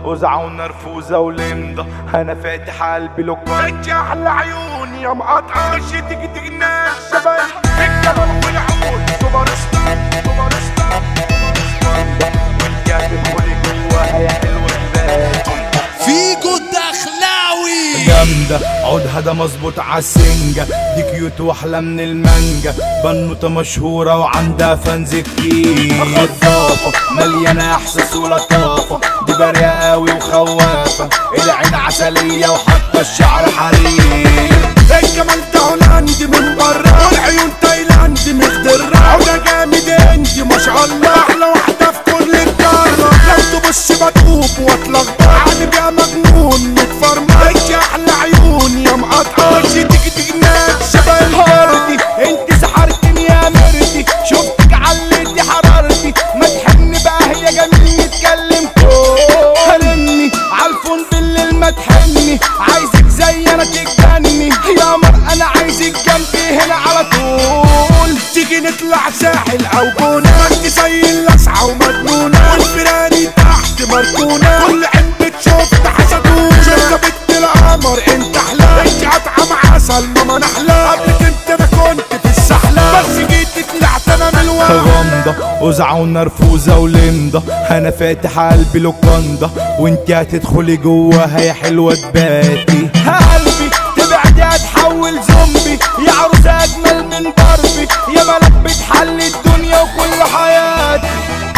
وزعة ونرفوزة ولمضة انا فاتح قلبي لقاء انت احلى عيون يا مقطعة تيجي تجنان شباب الجمال والعود سوبر ستار سوبر ستار وانت هتدخلي جواها يا حلوة البال فيجو الدخلاوي جامدة عودها ده مظبوط عالسنجة دي كيوت واحلى من المانجا بنوتة مشهورة وعندها فانز كتير خطافة مليانة احساس ولطافة دي بريئة قوي وخوافة العين عسلية وحاطة الشعر حرير الجمال ده هولندي من بره والعيون تايلاندي مخضرة وده جامد انت ما شاء الله احلى واحدة في كل القارة لو تبص بدوب واتلخبط عالم يا مجنون متفرمط انت احلى عيون يا مقطعة تيجي تجنان شبه الفردي انت سحرتني يا مردي شفتك عليتي حرارتي ما تحن بقى هي جميل نتكلم هرني عالفون بالليل ما تحني عايزك زي انا تجنني يا مر انا عايزك جنبي هنا على طول تيجي نطلع ساحل او جونة انت زي اللسعة ومجنونة والفراني تحت مركونة كل عين بتشوف حسدونة شفت بنت القمر انت احلى انت اطعم عسل ماما نحلة قبلك انت انا كنت في السحلة بس جيت طلعت انا من الوهم غامضة وزعة ونرفوزة ولمضة انا فاتح قلبي لوكاندا وانت هتدخلي جواها يا حلوة تباتي قلبي تبعدي هتحول زومبي يا عروسة اجمل من ضربي يا ملك بتحل الدنيا وكل حياتي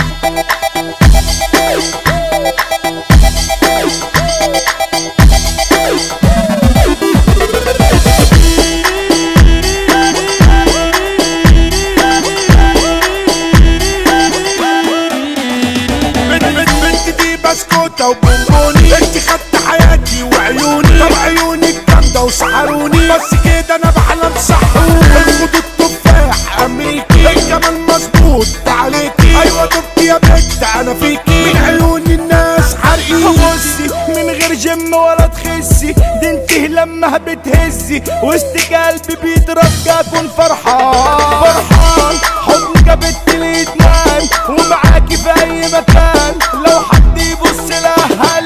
بنت بنت بنت دي بسكوتة وبونبوني انت خدت حياتي وعيوني طب عيونك جامدة وسحروني بس كده انا بحلم صحوني الخدود تفاح امريكي الجمال مظبوط عليكي ايوه دبت يا بنت انا فيكي من عيون الناس حرقي بصي من غير جيم ولا تخسي دي انت لما بتهزي وسط قلبي بيترجى اكون فرحان فرحان حضنك بنت الادمان ومعاكي في اي مكان لو حد يبص لها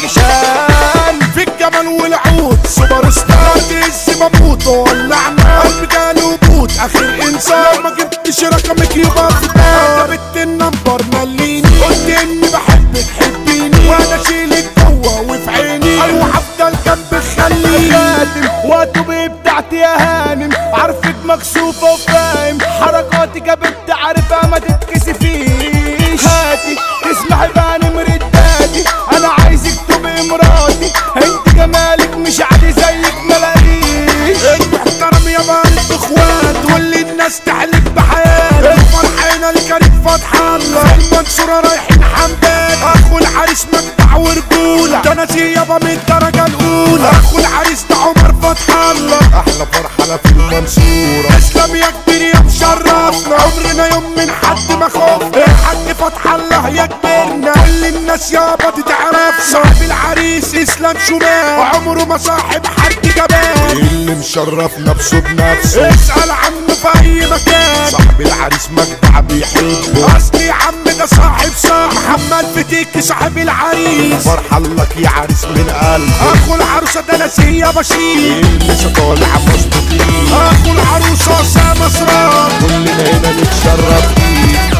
شكشان في الجمال والعود سوبر ستار تهز بموت ولعنا قلبي جاله بوت اخر انسان ما جبتش رقمك يبقى في بال ده بنت النمبر مليني قلت اني بحبك حبيني وانا اشيلك جوه وفي عيني ايوه هفضل جنبك خليني خاتم واتوبي بتاعتي يا هانم عارفك مكسوفة وفاهم حركاتك يا بنت عارفة ما تتكسفيش هاتي تسمحي بقى نمرة دادي انا عايزك تبقي مراتي انت جمالك مش عادي زيك ملاقيش المحترم يا بارد اخوات واللي الناس تحلف بحياتي فرحانة لكريم فتح الله في المنصورة رايحين حمدان اخو العريس مجدع ورجولة ده ناس يابا من الدرجة الاولى اخو العريس ده عمر فتح الله احلى فرحة في المنصورة اسلام يا كبير يا مشرفنا عمرنا يوم من حد ما خفنا الحاج فتح الله يا كبرنا كل الناس يابا تتعرف صاحب العريس اسلام شمال وعمره ما صاحب حد جبان اللي مشرف نفسه بنفسه اسأل عنه في اي مكان صاحب العريس مجدع بيحبه اصلي يا عم ده صاحب صاحب محمد فتيك صاحب العريس فرح لك يا عريس من قلبي اخو العروسه ده نسيه بشير اللي طالع مظبوطين اخو العروسه اسامه اسرار كلنا هنا نتشرف بيه